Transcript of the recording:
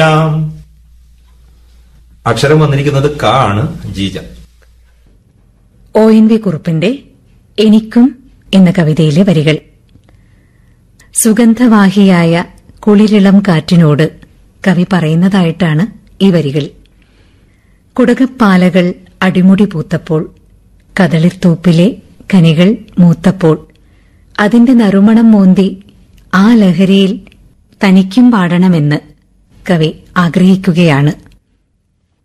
അക്ഷരം വന്നിരിക്കുന്നത് ക ആണ് ജീജ ഒ എൻ വി കുറുപ്പിന്റെ എനിക്കും എന്ന കവിതയിലെ വരികൾ സുഗന്ധവാഹിയായ കുളിരിളം കാറ്റിനോട് കവി പറയുന്നതായിട്ടാണ് ഈ വരികൾ കുടകപ്പാലകൾ അടിമുടി പൂത്തപ്പോൾ കദളിത്തോപ്പിലെ കനികൾ മൂത്തപ്പോൾ അതിന്റെ നറുമണം മോന്തി ആ ലഹരിയിൽ തനിക്കും പാടണമെന്ന് കവി ആഗ്രഹിക്കുകയാണ്